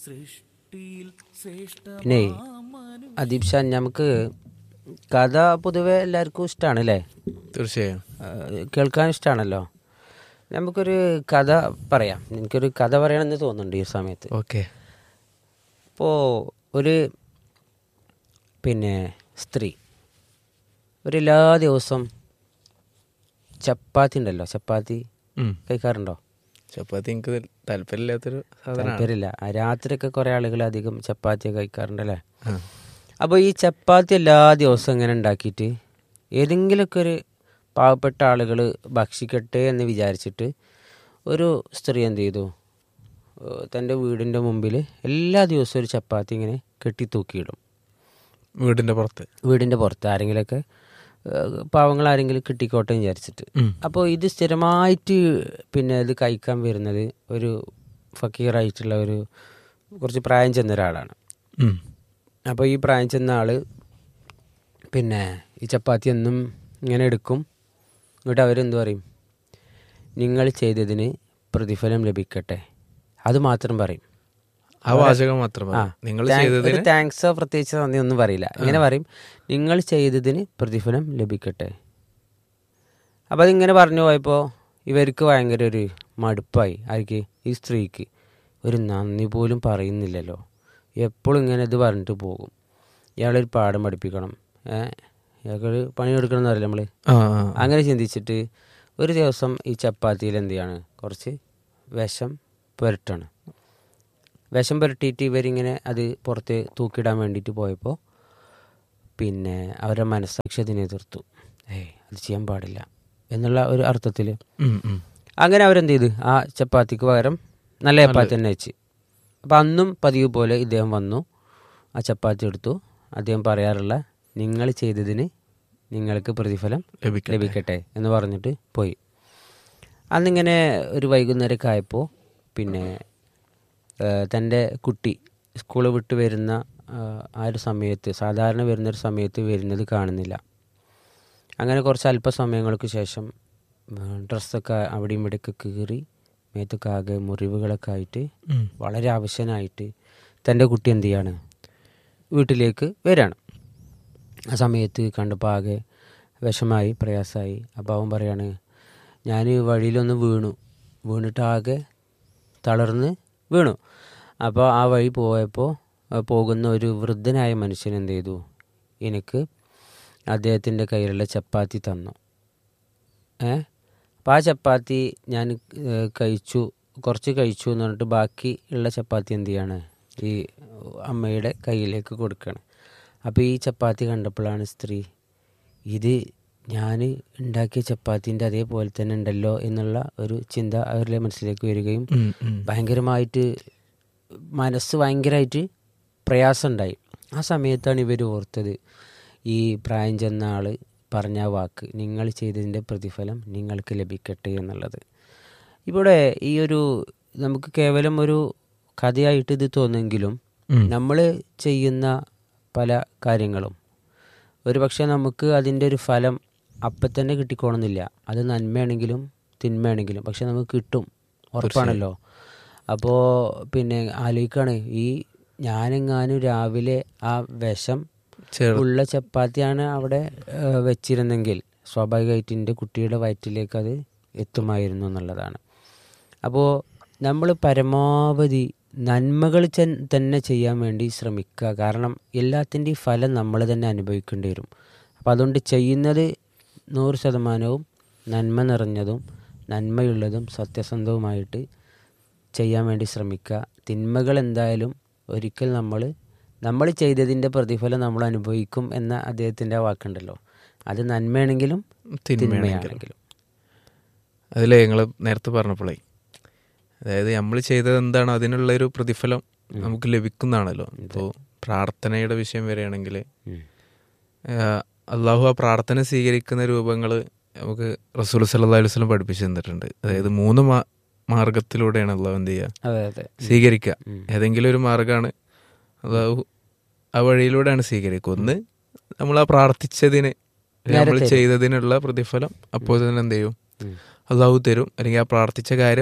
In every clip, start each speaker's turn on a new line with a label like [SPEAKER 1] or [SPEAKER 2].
[SPEAKER 1] പിന്നെ അദീപ് ഷാൻ നമുക്ക് കഥ പൊതുവെ എല്ലാവർക്കും ഇഷ്ടമാണ് അല്ലേ
[SPEAKER 2] തീർച്ചയായും
[SPEAKER 1] കേൾക്കാൻ ഇഷ്ടമാണല്ലോ നമുക്കൊരു കഥ പറയാം എനിക്കൊരു കഥ പറയണമെന്ന് തോന്നുന്നുണ്ട് ഈ സമയത്ത്
[SPEAKER 2] ഓക്കെ
[SPEAKER 1] ഇപ്പോൾ ഒരു പിന്നെ സ്ത്രീ ഒരു എല്ലാ ദിവസം ചപ്പാത്തി ഉണ്ടല്ലോ ചപ്പാത്തി കഴിക്കാറുണ്ടോ
[SPEAKER 2] ചപ്പാത്തി എനിക്ക് താല്പര്യമില്ലാത്തൊരു സാധനമാണ്
[SPEAKER 1] താല്പര്യമില്ല ആ രാത്രിയൊക്കെ കുറേ ആളുകൾ അധികം ചപ്പാത്തി കഴിക്കാറുണ്ടല്ലേ
[SPEAKER 2] ആ.
[SPEAKER 1] അപ്പോൾ ഈ ചപ്പാത്തി എല്ലാ ദിവസവും ഇങ്ങനെ ഉണ്ടാക്കിയിട്ട് ഏതെങ്കിലുമൊക്കെ ഒരു പാവപ്പെട്ട ആളുകൾ ഭക്ഷിക്കട്ടെ എന്ന് വിചാരിച്ചിട്ട് ഒരു സ്ത്രീ എന്ത് ചെയ്തു ഏഹ് തൻ്റെ വീടിൻ്റെ മുമ്പിൽ എല്ലാ ദിവസവും ഒരു ചപ്പാത്തി ഇങ്ങനെ കെട്ടി തൂക്കിയിടും
[SPEAKER 2] വീടിന്റെ പുറത്ത്
[SPEAKER 1] വീടിൻ്റെ പുറത്ത് ആരെങ്കിലുമൊക്കെ ഏഹ് പാവങ്ങൾ ആരെങ്കിലും കിട്ടിക്കോട്ടെ എന്ന് വിചാരിച്ചിട്ട്
[SPEAKER 2] ഉം.
[SPEAKER 1] അപ്പോൾ ഇത് സ്ഥിരമായിട്ട് പിന്നെ ഇത് കഴിക്കാൻ വരുന്നത് ഒരു ഫക്കീറായിട്ടുള്ള ഒരു കുറച്ച് പ്രായം ചെന്ന ഒരാളാണ്
[SPEAKER 2] ഉം.
[SPEAKER 1] അപ്പോൾ ഈ പ്രായം ചെന്ന ആള് പിന്നെ ഈ ചപ്പാത്തി എന്നും ഇങ്ങനെ എടുക്കും എന്നിട്ട് അവരെന്ത് പറയും നിങ്ങൾ ചെയ്തതിന് പ്രതിഫലം ലഭിക്കട്ടെ അത് മാത്രം പറയും
[SPEAKER 2] ആ വാചകം മാത്രം
[SPEAKER 1] ആ
[SPEAKER 2] നിങ്ങൾ
[SPEAKER 1] താങ്ക്-
[SPEAKER 2] ചെയ്തതിന്
[SPEAKER 1] ഒരു താങ്ക്സോ പ്രത്യേകിച്ച് നന്ദി ഒന്നും പറയില്ല ഇങ്ങനെ പറയും നിങ്ങൾ ചെയ്തതിന് പ്രതിഫലം ലഭിക്കട്ടെ അപ്പോൾ അതിങ്ങനെ പറഞ്ഞു പോയപ്പോൾ ഇവർക്ക് ഭയങ്കര ഒരു മടുപ്പായി ആർക്ക് ഈ സ്ത്രീക്ക് ഒരു നന്ദി പോലും പറയുന്നില്ലല്ലോ എപ്പോഴും ഇങ്ങനെ ഇത് പറഞ്ഞിട്ട് പോകും ഇയാളൊരു പാഠം പഠിപ്പിക്കണം ഏഹ് ഇയാൾക്കൊരു പണിയെടുക്കണം എന്ന് പറയില്ല നമ്മൾ
[SPEAKER 2] ആ ആ.
[SPEAKER 1] അങ്ങനെ ചിന്തിച്ചിട്ട് ഒരു ദിവസം ഈ ചപ്പാത്തിയിൽ എന്ത് ചെയ്യാണ് കുറച്ച് വിഷം പുരട്ടാണ് വിഷം പുരട്ടിയിട്ട് ഇവരിങ്ങനെ അത് പുറത്ത് തൂക്കിയിടാൻ വേണ്ടിയിട്ട് പോയപ്പോൾ പിന്നെ അവരുടെ മനസ്സാക്ഷി അതിനെ എതിർത്തു ഏയ് അത് ചെയ്യാൻ പാടില്ല എന്നുള്ള ഒരു അർത്ഥത്തിൽ
[SPEAKER 2] ഉം, ഉം.
[SPEAKER 1] അങ്ങനെ അവരെന്ത് ചെയ്ത് ആ ചപ്പാത്തിക്ക് പകരം നല്ല ചപ്പാത്തി തന്നെ വെച്ച് അപ്പം അന്നും പതിവ് പോലെ ഇദ്ദേഹം വന്നു ആ ചപ്പാത്തി എടുത്തു അദ്ദേഹം പറയാറുള്ള നിങ്ങൾ ചെയ്തതിന് നിങ്ങൾക്ക് പ്രതിഫലം
[SPEAKER 2] ലഭിക്കട്ടെ.
[SPEAKER 1] ലഭിക്കട്ടെ എന്ന് പറഞ്ഞിട്ട് പോയി അന്നിങ്ങനെ ഒരു വൈകുന്നേരമൊക്കെ ആയപ്പോൾ പിന്നെ തൻ്റെ കുട്ടി സ്കൂൾ വിട്ട് വരുന്ന ആ, ആ ഒരു സമയത്ത് സാധാരണ വരുന്നൊരു സമയത്ത് വരുന്നത് കാണുന്നില്ല അങ്ങനെ കുറച്ച് അല്പസമയങ്ങൾക്ക് ശേഷം ആ, ഡ്രസ്സൊക്കെ അവിടെയും ഇവിടെയൊക്കെ കീറി മേത്തൊക്കെ ആകെ മുറിവുകളൊക്കെ ആയിട്ട്
[SPEAKER 2] ഉം.
[SPEAKER 1] വളരെ ആവശ്യനായിട്ട് തൻ്റെ കുട്ടി എന്ത് ചെയ്യാണ് വീട്ടിലേക്ക് വരികയാണ് ആ സമയത്ത് കണ്ടപ്പോൾ ആകെ വിഷമായി പ്രയാസമായി അപ്പോൾ അവൻ പറയാണ് ഞാൻ വഴിയിലൊന്ന് വീണു വീണിട്ട് ആകെ തളർന്ന് വീണു അപ്പോൾ ആ വഴി പോയപ്പോൾ ആ പോകുന്ന ഒരു വൃദ്ധനായ മനുഷ്യൻ എന്ത് ചെയ്തു എനിക്ക് അദ്ദേഹത്തിൻ്റെ കയ്യിലുള്ള ചപ്പാത്തി തന്നു ഏ അപ്പോൾ ആ ചപ്പാത്തി ഞാൻ ഏ, കഴിച്ചു കുറച്ച് കഴിച്ചു എന്ന് പറഞ്ഞിട്ട് ബാക്കി ഉള്ള ചപ്പാത്തി എന്ത് ചെയ്യാണ് ഈ അമ്മയുടെ കയ്യിലേക്ക് കൊടുക്കുകയാണ് അപ്പോൾ ഈ ചപ്പാത്തി കണ്ടപ്പോഴാണ് സ്ത്രീ ഇത് ഞാൻ ഉണ്ടാക്കിയ ചപ്പാത്തിൻ്റെ അതേപോലെ തന്നെ ഉണ്ടല്ലോ എന്നുള്ള ഒരു ചിന്ത അവരുടെ മനസ്സിലേക്ക് വരികയും
[SPEAKER 2] ഉം, ഉം.
[SPEAKER 1] ഭയങ്കരമായിട്ട് മനസ്സ് ഭയങ്കരമായിട്ട് പ്രയാസമുണ്ടായി ആ സമയത്താണ് ഇവർ ഓർത്തത് ഈ പ്രായം ചെന്ന ആൾ പറഞ്ഞ ആ വാക്ക് നിങ്ങൾ ചെയ്തതിൻ്റെ പ്രതിഫലം നിങ്ങൾക്ക് ലഭിക്കട്ടെ എന്നുള്ളത് ഇവിടെ ഈ ഒരു നമുക്ക് കേവലം ഒരു കഥയായിട്ട് ഇത് തോന്നുമെങ്കിലും
[SPEAKER 2] ഉം.
[SPEAKER 1] നമ്മൾ ചെയ്യുന്ന പല കാര്യങ്ങളും ഒരു പക്ഷേ നമുക്ക് അതിൻ്റെ ഒരു ഫലം അപ്പം തന്നെ കിട്ടിക്കോണമെന്നില്ല അത് നന്മയാണെങ്കിലും തിന്മയാണെങ്കിലും പക്ഷെ നമുക്ക് കിട്ടും ഉറപ്പാണല്ലോ അപ്പോൾ പിന്നെ ആലോചിക്കാണ് ഈ ഞാനെങ്ങാനും രാവിലെ ആ വിഷം
[SPEAKER 2] ചേർ-
[SPEAKER 1] ഉള്ള ചപ്പാത്തിയാണ് അവിടെ ഏഹ്, വെച്ചിരുന്നെങ്കിൽ സ്വാഭാവികമായിട്ട് എൻ്റെ കുട്ടിയുടെ വയറ്റിലേക്ക് അത് എത്തുമായിരുന്നു എന്നുള്ളതാണ് അപ്പോൾ നമ്മൾ പരമാവധി നന്മകൾ ചെ- തന്നെ ചെയ്യാൻ വേണ്ടി ശ്രമിക്കുക കാരണം എല്ലാത്തിൻ്റെയും ഫലം നമ്മൾ തന്നെ അനുഭവിക്കേണ്ടി വരും അപ്പോൾ അതുകൊണ്ട് ചെയ്യുന്നത് നൂറ് ശതമാനവും നന്മ നിറഞ്ഞതും നന്മയുള്ളതും സത്യസന്ധവുമായിട്ട് ചെയ്യാൻ വേണ്ടി ശ്രമിക്കുക തിന്മകൾ എന്തായാലും ഒരിക്കൽ നമ്മൾ നമ്മൾ ചെയ്തതിൻ്റെ പ്രതിഫലം നമ്മൾ അനുഭവിക്കും എന്ന അദ്ദേഹത്തിൻ്റെ ആ വാക്കുണ്ടല്ലോ അത് നന്മയാണെങ്കിലും തിന്മയാണെങ്കിലും
[SPEAKER 2] അതിൽ ഞങ്ങൾ നേരത്തെ പറഞ്ഞപ്പോഴേ അതായത് നമ്മൾ ചെയ്തത് എന്താണോ അതിനുള്ള ഒരു പ്രതിഫലം നമുക്ക് ലഭിക്കുന്നതാണല്ലോ ഇപ്പോൾ പ്രാർത്ഥനയുടെ വിഷയം വരികയാണെങ്കിൽ
[SPEAKER 1] ഉം.
[SPEAKER 2] അള്ളാഹു ആ പ്രാർത്ഥന സ്വീകരിക്കുന്ന രൂപങ്ങൾ നമുക്ക് റസൂൽ സല്ലല്ലാഹു അലൈഹി വസല്ലം പഠിപ്പിച്ചു തന്നിട്ടുണ്ട് അതായത് മൂന്ന് മാ- മാർഗത്തിലൂടെയാണ് അള്ളാഹു എന്ത് ചെയ്യുക
[SPEAKER 1] അതെ അതെ
[SPEAKER 2] സ്വീകരിക്കുക
[SPEAKER 1] ഉം.
[SPEAKER 2] ഏതെങ്കിലും ഒരു മാർഗമാണ് അള്ളാഹു ആ വഴിയിലൂടെയാണ് സ്വീകരിക്കുക ഒന്ന് നമ്മൾ ആ പ്രാർത്ഥിച്ചതിന് നമ്മൾ ചെയ്തതിനുള്ള പ്രതിഫലം അപ്പോൾ തന്നെ എന്ത് ചെയ്യും
[SPEAKER 1] ഉം.
[SPEAKER 2] അള്ളാഹു തരും അല്ലെങ്കിൽ ആ പ്രാർത്ഥിച്ച കാര്യം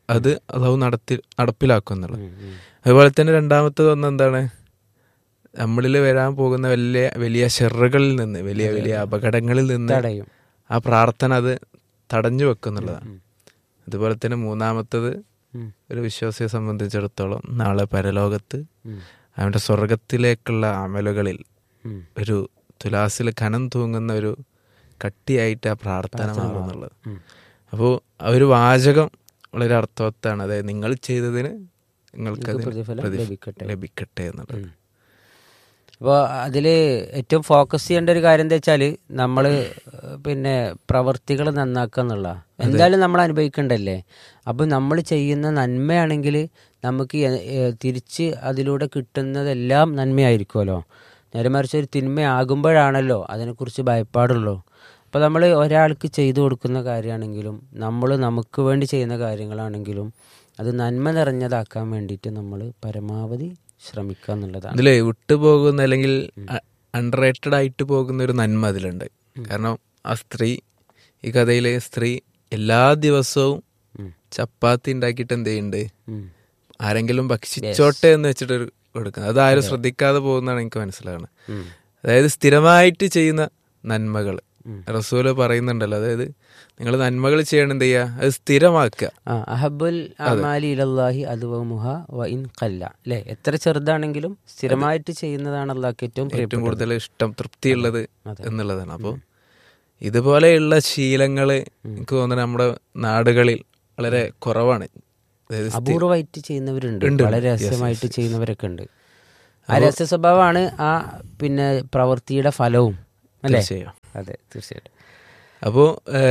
[SPEAKER 2] അത് അള്ളാഹു നടത്തി നടപ്പിലാക്കും എന്നുള്ളത്
[SPEAKER 1] ഉം, ഉം.
[SPEAKER 2] അതുപോലെ തന്നെ രണ്ടാമത്തത് ഒന്ന് എന്താണ് നമ്മളിൽ വരാൻ പോകുന്ന വലിയ വലിയ ഷെറുകളിൽ നിന്ന് വലിയ വലിയ അപകടങ്ങളിൽ നിന്ന്
[SPEAKER 1] തടയും
[SPEAKER 2] ആ പ്രാർത്ഥന അത് തടഞ്ഞു വെക്കുന്നുള്ളതാണ്
[SPEAKER 1] ഉം.
[SPEAKER 2] അതുപോലെ തന്നെ മൂന്നാമത്തത്
[SPEAKER 1] ഉം.
[SPEAKER 2] ഒരു വിശ്വാസിയെ സംബന്ധിച്ചിടത്തോളം നാളെ പരലോകത്ത്
[SPEAKER 1] ഉം.
[SPEAKER 2] അവൻ്റെ സ്വർഗത്തിലേക്കുള്ള അമലുകളിൽ
[SPEAKER 1] ഉം.
[SPEAKER 2] ഒരു തുലാസിൽ കനം തൂങ്ങുന്ന ഒരു കട്ടിയായിട്ട് ആ പ്രാർത്ഥന മാറുന്നുള്ളത്
[SPEAKER 1] ഉം.
[SPEAKER 2] അപ്പോൾ ആ ഒരു വാചകം വളരെ അർത്ഥവത്താണ് അതായത് നിങ്ങൾ ചെയ്തതിന് നിങ്ങൾക്ക്
[SPEAKER 1] നിങ്ങൾക്ക്
[SPEAKER 2] അതിന്
[SPEAKER 1] പ്രതിഫലം
[SPEAKER 2] പ്രതിഫ-
[SPEAKER 1] ലഭിക്കട്ടെ.
[SPEAKER 2] ലഭിക്കട്ടെ എന്നുള്ളത്
[SPEAKER 1] ഉം. അപ്പോൾ അതിൽ ഏറ്റവും ഫോക്കസ് ചെയ്യേണ്ട ഒരു കാര്യം എന്താ വെച്ചാൽ നമ്മൾ പിന്നെ പ്രവർത്തികൾ നന്നാക്കുക എന്നുള്ള എന്തായാലും നമ്മൾ അനുഭവിക്കണ്ടല്ലേ അപ്പം നമ്മൾ ചെയ്യുന്ന നന്മയാണെങ്കിൽ നമുക്ക് എ- എ- തിരിച്ച് അതിലൂടെ കിട്ടുന്നതെല്ലാം നന്മയായിരിക്കുമല്ലോ നേരെ മറിച്ച് ഒരു തിന്മയാകുമ്പോഴാണല്ലോ അതിനെക്കുറിച്ച് ഭയപ്പാടുള്ളൂ അപ്പോൾ നമ്മൾ ഒരാൾക്ക് ചെയ്തു കൊടുക്കുന്ന കാര്യമാണെങ്കിലും നമ്മൾ നമുക്ക് വേണ്ടി ചെയ്യുന്ന കാര്യങ്ങളാണെങ്കിലും അത് നന്മ നിറഞ്ഞതാക്കാൻ വേണ്ടിയിട്ട് നമ്മൾ പരമാവധി ശ്രമിക്കുക എന്നുള്ളതാണ്
[SPEAKER 2] ഇതില് വിട്ടുപോകുന്ന അല്ലെങ്കിൽ അണ്ടർ റേറ്റഡ് ആയിട്ട് പോകുന്ന ഒരു നന്മ അതിലുണ്ട് കാരണം ആ സ്ത്രീ ഈ കഥയിലെ സ്ത്രീ എല്ലാ ദിവസവും
[SPEAKER 1] ഉം.
[SPEAKER 2] ചപ്പാത്തി ഉണ്ടാക്കിയിട്ട് എന്ത് ചെയ്യുന്നുണ്ട്
[SPEAKER 1] ഉം.
[SPEAKER 2] ആരെങ്കിലും ഭക്ഷിച്ചോട്ടെ എന്ന് വെച്ചിട്ട് ഒരു കൊടുക്കുന്നത് അത് ആരും ശ്രദ്ധിക്കാതെ പോകുന്നതാണ് എനിക്ക് മനസ്സിലാവുന്നത്
[SPEAKER 1] ഉം.
[SPEAKER 2] അതായത് സ്ഥിരമായിട്ട് ചെയ്യുന്ന നന്മകൾ
[SPEAKER 1] ഉം.
[SPEAKER 2] റസൂല് പറയുന്നുണ്ടല്ലോ അതായത് നിങ്ങൾ നന്മകൾ ചെയ്യണം എന്ത് ചെയ്യുക അത് സ്ഥിരമാക്കുക
[SPEAKER 1] ആ അഹബുൽ അമാലി ഇലല്ലാഹി അതുവമുഹ വ ഇൻ കല്ല അല്ലെ എത്ര ചെറുതാണെങ്കിലും സ്ഥിരമായിട്ട് ചെയ്യുന്നതാണ് അള്ളാഹ്ക്ക് ഏറ്റവും
[SPEAKER 2] ഏറ്റവും
[SPEAKER 1] പ്രിയപ്പെട്ടത്
[SPEAKER 2] കൂടുതൽ ഇഷ്ടം തൃപ്തിയുള്ളത്
[SPEAKER 1] അതെ.
[SPEAKER 2] എന്നുള്ളതാണ് അപ്പോൾ ഇതുപോലെയുള്ള ശീലങ്ങൾ എനിക്ക് തോന്നുന്നത് നമ്മുടെ നാടുകളിൽ വളരെ കുറവാണ് അതായത് സ്ഥി-
[SPEAKER 1] അപൂർവമായിട്ട് ചെയ്യുന്നവരുണ്ട്
[SPEAKER 2] ഉണ്ട്.
[SPEAKER 1] വളരെ
[SPEAKER 2] Yes,
[SPEAKER 1] രഹസ്യമായിട്ട് ചെയ്യുന്നവരൊക്കെ ഉണ്ട് ആ രഹസ്യ സ്വഭാവമാണ് ആ പിന്നെ പ്രവൃത്തിയുടെ ഫലവും അല്ലേ
[SPEAKER 2] തീർച്ചയായും
[SPEAKER 1] അതെ തീർച്ചയായിട്ടും
[SPEAKER 2] അപ്പോൾ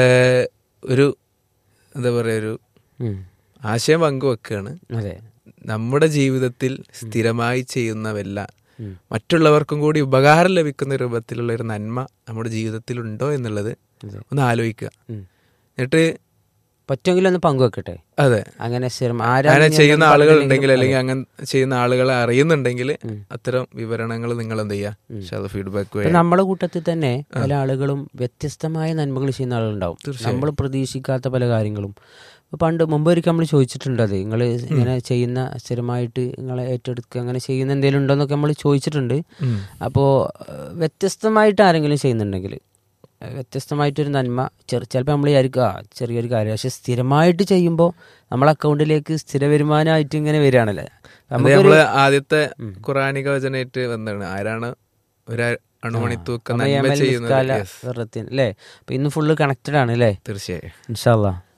[SPEAKER 2] ഒരു എന്താ പറയുക ഒരു
[SPEAKER 1] ഉം.
[SPEAKER 2] ആശയം പങ്കുവെക്കുകയാണ്
[SPEAKER 1] അതെ
[SPEAKER 2] നമ്മുടെ ജീവിതത്തിൽ സ്ഥിരമായി ചെയ്യുന്നവല്ല
[SPEAKER 1] ഉം.
[SPEAKER 2] മറ്റുള്ളവർക്കും കൂടി ഉപകാരം ലഭിക്കുന്ന രൂപത്തിലുള്ള ഒരു നന്മ നമ്മുടെ ജീവിതത്തിൽ ഉണ്ടോ എന്നുള്ളത്
[SPEAKER 1] അതെ
[SPEAKER 2] ഒന്ന് ആലോചിക്കുക
[SPEAKER 1] ഉം.
[SPEAKER 2] എന്നിട്ട്
[SPEAKER 1] പറ്റുമെങ്കിൽ ഒന്ന് പങ്കുവെക്കട്ടെ
[SPEAKER 2] അതെ
[SPEAKER 1] അങ്ങനെ സ്ഥിരം
[SPEAKER 2] അങ്ങനെ
[SPEAKER 1] ആരാണ്
[SPEAKER 2] ചെയ്യുന്ന
[SPEAKER 1] ഞാൻ
[SPEAKER 2] ആളുകൾ
[SPEAKER 1] പറഞ്ഞില്ലെങ്കിലും
[SPEAKER 2] ഉണ്ടെങ്കിൽ അല്ലെങ്കിൽ അങ്ങനെ ചെയ്യുന്ന ആളുകളെ അറിയുന്നുണ്ടെങ്കിൽ
[SPEAKER 1] ഉം.
[SPEAKER 2] അത്തരം വിവരണങ്ങൾ നിങ്ങൾ എന്ത് ചെയ്യുക ഫീഡ്ബാക്ക്
[SPEAKER 1] ഇപ്പൊ
[SPEAKER 2] വഴി
[SPEAKER 1] നമ്മുടെ കൂട്ടത്തിൽ തന്നെ പല ആളുകളും വ്യത്യസ്തമായ നന്മകൾ ചെയ്യുന്ന ആളുകളുണ്ടാവും നമ്മൾ പ്രതീക്ഷിക്കാത്ത പല കാര്യങ്ങളും ഇപ്പൊ പണ്ട് മുമ്പ് ഒരിക്കൽ നമ്മൾ ചോദിച്ചിട്ടുണ്ട് അത് നിങ്ങൾ ഇങ്ങനെ ചെയ്യുന്ന സ്ഥിരമായിട്ട് നിങ്ങളെ ഏറ്റെടുക്കുക അങ്ങനെ ചെയ്യുന്ന എന്തെങ്കിലും ഉണ്ടോ എന്നൊക്കെ നമ്മൾ ചോദിച്ചിട്ടുണ്ട്
[SPEAKER 2] ഉം.
[SPEAKER 1] അപ്പോൾ വ്യത്യസ്തമായിട്ട് ആരെങ്കിലും ചെയ്യുന്നുണ്ടെങ്കിൽ ഏഹ്, വ്യത്യസ്തമായിട്ടൊരു നന്മ ചെറു ചിലപ്പോൾ നമ്മൾ വിചാരിക്കുക ആ, ചെറിയൊരു കാര്യം പക്ഷെ സ്ഥിരമായിട്ട് ചെയ്യുമ്പോൾ നമ്മളെ അക്കൗണ്ടിലേക്ക് സ്ഥിര വരുമാനമായിട്ട് ഇങ്ങനെ വരികയാണല്ലേ
[SPEAKER 2] അത്
[SPEAKER 1] നമുക്കൊരു
[SPEAKER 2] നമ്മള് ആദ്യത്തെ ഖുറാനിക വചനമായിട്ട് വന്നതാണ് ആരാണ് ഒരു അണുമണിത്തൂക്ക നന്മ ചെയ്യുന്നത് Yes,
[SPEAKER 1] അല്ലേ അപ്പൊ ഇന്ന് ഫുള്ള് കണക്റ്റഡ് ആണ് അല്ലേ
[SPEAKER 2] തീർച്ചയായും
[SPEAKER 1] ഇൻഷാല്ലാ